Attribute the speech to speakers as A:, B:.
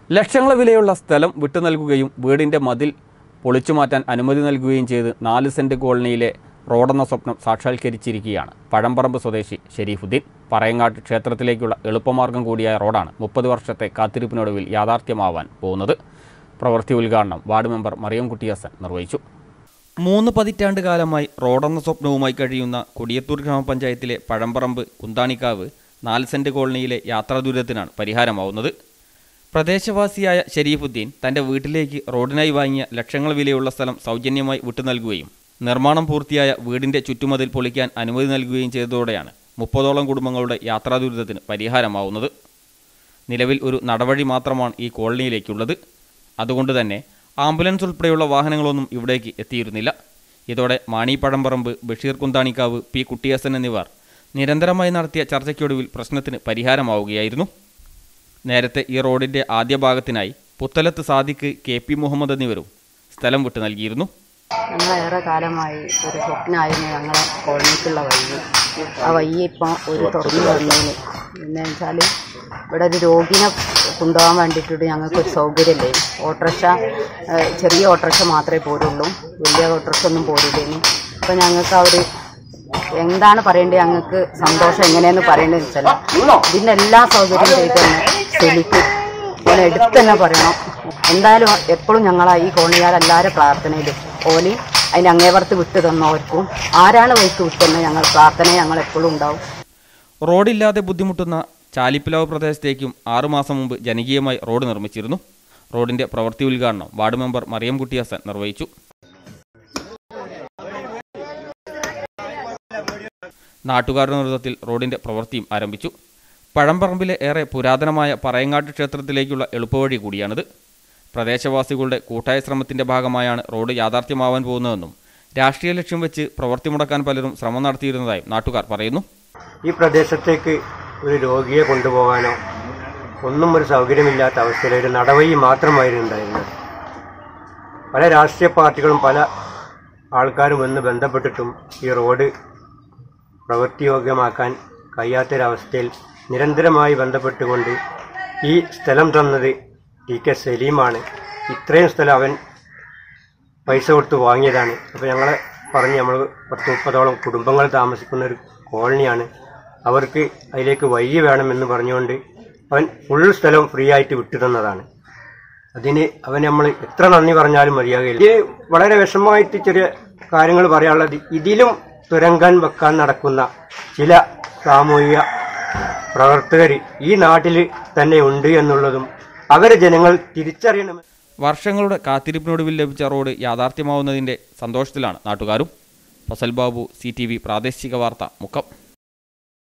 A: ലക്ഷങ്ങൾ വിലയുള്ള സ്ഥലം വിട്ടു നൽകുകയും വീടിൻ്റെ മതിൽ പൊളിച്ചു മാറ്റാൻ അനുമതി നൽകുകയും ചെയ്ത് നാല് സെൻറ്റ് കോളനിയിലെ റോഡെന്ന സ്വപ്നം സാക്ഷാത്കരിച്ചിരിക്കുകയാണ് പഴമ്പറമ്പ് സ്വദേശി ഷെരീഫുദ്ദീൻ പറയങ്ങാട്ട് ക്ഷേത്രത്തിലേക്കുള്ള എളുപ്പമാർഗം കൂടിയായ റോഡാണ് മുപ്പത് വർഷത്തെ കാത്തിരിപ്പിനൊടുവിൽ യാഥാർത്ഥ്യമാവാൻ പോകുന്നത് പ്രവൃത്തി ഉദ്ഘാടനം വാർഡ് മെമ്പർ മറിയംകുട്ടി ഹസൻ നിർവഹിച്ചു മൂന്ന് പതിറ്റാണ്ട് കാലമായി റോഡെന്ന സ്വപ്നവുമായി കഴിയുന്ന കൊടിയത്തൂർ ഗ്രാമപഞ്ചായത്തിലെ പഴമ്പറമ്പ് കുന്താണിക്കാവ് നാല് സെൻറ്റ് കോളനിയിലെ യാത്രാ ദുരിതത്തിനാണ് പരിഹാരമാവുന്നത് പ്രദേശവാസിയായ ഷെരീഫുദ്ദീൻ തൻ്റെ വീട്ടിലേക്ക് റോഡിനായി വാങ്ങിയ ലക്ഷങ്ങൾ വിലയുള്ള സ്ഥലം സൗജന്യമായി വിട്ടു നൽകുകയും നിർമ്മാണം പൂർത്തിയായ വീടിൻ്റെ ചുറ്റുമതിൽ പൊളിക്കാൻ അനുമതി നൽകുകയും ചെയ്തതോടെയാണ് മുപ്പതോളം കുടുംബങ്ങളുടെ യാത്രാ ദുരിതത്തിന് പരിഹാരമാവുന്നത് നിലവിൽ ഒരു നടവഴി മാത്രമാണ് ഈ കോളനിയിലേക്കുള്ളത് അതുകൊണ്ട് തന്നെ ആംബുലൻസ് ഉൾപ്പെടെയുള്ള വാഹനങ്ങളൊന്നും ഇവിടേക്ക് എത്തിയിരുന്നില്ല ഇതോടെ മാണി പഴമ്പറമ്പ് ബഷീർ കുന്താണിക്കാവ് പി കുട്ടിയസൻ എന്നിവർ നിരന്തരമായി നടത്തിയ ചർച്ചയ്ക്കൊടുവിൽ പ്രശ്നത്തിന് പരിഹാരമാവുകയായിരുന്നു നേരത്തെ ഈ റോഡിൻ്റെ ആദ്യ ഭാഗത്തിനായി പുത്തലത്ത് സാദിഖ് കെ പി മുഹമ്മദ് എന്നിവരും സ്ഥലം വിട്ടു നൽകിയിരുന്നു
B: ഞങ്ങളേറെ കാലമായി ഒരു സ്വപ്നമായിരുന്നു ഞങ്ങളെ കോളനിക്കുള്ള വഴി ആ വഴി ഇപ്പോൾ ഒരു തുറന്നു തന്നതിന് എന്ന് വെച്ചാൽ ഇവിടെ ഒരു രോഗിനെ കൊണ്ടുപോകാൻ വേണ്ടിയിട്ട് ഞങ്ങൾക്കൊരു സൗകര്യമില്ലേ ഓട്ടോറിക്ഷ ഏഹ്, ചെറിയ ഓട്ടോറിക്ഷ മാത്രമേ പോരുള്ളൂ വലിയ ഓട്ടോറിക്ഷ ഒന്നും പോരില്ലേന് അപ്പോൾ ഞങ്ങൾക്ക് ആ ഒരു എന്താണ് പറയേണ്ടത് ഞങ്ങൾക്ക് സന്തോഷം എങ്ങനെയെന്ന് പറയേണ്ടതെന്ന് വെച്ചാൽ ഇതിൻ്റെ എല്ലാ സൗകര്യവും ചെയ്ത് തന്നെ ചെലിക്ക് ഓനെ എടുത്ത് തന്നെ പറയണം എന്തായാലും എപ്പോഴും ഞങ്ങളാ ഈ കോണിയാരെല്ലാവരും പ്രാർത്ഥനയിലും ഓലി അതിൻ്റെ അങ്ങേപുറത്ത് വിട്ടു തന്നവർക്കും ആരാണ് വഴിക്ക് വിട്ടെന്ന് ഞങ്ങൾ പ്രാർത്ഥന ഞങ്ങൾ എപ്പോഴും ഉണ്ടാവും
A: റോഡില്ലാതെ ബുദ്ധിമുട്ടുന്ന ചാലിപ്പിലാവ് പ്രദേശത്തേക്കും ആറുമാസം മുമ്പ് ജനകീയമായി റോഡ് നിർമ്മിച്ചിരുന്നു റോഡിന്റെ പ്രവൃത്തി ഉദ്ഘാടനം വാർഡ് മെമ്പർ മറിയംകുട്ടി ഹസൻ നിർവഹിച്ചു നാട്ടുകാരുടെ നേതൃത്വത്തിൽ റോഡിന്റെ പ്രവൃത്തിയും ആരംഭിച്ചു പഴമ്പറമ്പിലെ ഏറെ പുരാതനമായ പറയങ്ങാട്ട് ക്ഷേത്രത്തിലേക്കുള്ള എളുപ്പവഴി കൂടിയാണിത് പ്രദേശവാസികളുടെ കൂട്ടായ ശ്രമത്തിന്റെ ഭാഗമായാണ് റോഡ് യാഥാർത്ഥ്യമാവാൻ പോകുന്നതെന്നും രാഷ്ട്രീയ ലക്ഷ്യം വെച്ച് പ്രവൃത്തി മുടക്കാൻ പലരും ശ്രമം നടത്തിയിരുന്നതായും നാട്ടുകാർ പറയുന്നു
C: ഈ പ്രദേശത്തേക്ക് ഒരു രോഗിയെ കൊണ്ടുപോകാനോ ഒന്നും ഒരു സൗകര്യമില്ലാത്ത അവസ്ഥയിൽ ഒരു നടവഴി മാത്രമായിരുന്നു ഉണ്ടായിരുന്നത് പല രാഷ്ട്രീയ പാർട്ടികളും പല ആൾക്കാരും വന്ന് ബന്ധപ്പെട്ടിട്ടും ഈ റോഡ് പ്രവൃത്തിയോഗ്യമാക്കാൻ കഴിയാത്തൊരവസ്ഥയിൽ നിരന്തരമായി ബന്ധപ്പെട്ടുകൊണ്ട് ഈ സ്ഥലം തന്നത് ടി കെ സലീമാണ് ഇത്രയും സ്ഥലം അവൻ പൈസ കൊടുത്ത് വാങ്ങിയതാണ് അപ്പോൾ ഞങ്ങൾ പറഞ്ഞ് നമ്മൾ പത്ത് മുപ്പതോളം കുടുംബങ്ങൾ താമസിക്കുന്ന ഒരു കോളനിയാണ് അവർക്ക് അതിലേക്ക് വഴി വേണമെന്ന് പറഞ്ഞുകൊണ്ട് അവൻ ഫുൾ സ്ഥലം ഫ്രീ ആയിട്ട് വിട്ടു തന്നതാണ് അതിന് അവൻ നമ്മൾ എത്ര നന്ദി പറഞ്ഞാലും മതിയാകില്ല ഇത് വളരെ വിഷമമായിട്ട് ചെറിയ കാര്യങ്ങൾ പറയാനുള്ളത് ഇതിലും തുരങ്കാൻ വെക്കാൻ നടക്കുന്ന ചില സാമൂഹിക പ്രവർത്തകർ ഈ നാട്ടിൽ തന്നെ ഉണ്ട് എന്നുള്ളതും അവരെ ജനങ്ങൾ തിരിച്ചറിയണമെന്ന്
A: വർഷങ്ങളുടെ കാത്തിരിപ്പിനൊടുവിൽ ലഭിച്ച റോഡ് യാഥാർത്ഥ്യമാവുന്നതിന്റെ സന്തോഷത്തിലാണ് നാട്ടുകാരും ഫസൽ ബാബു സി പ്രാദേശിക വാർത്ത മുക്കം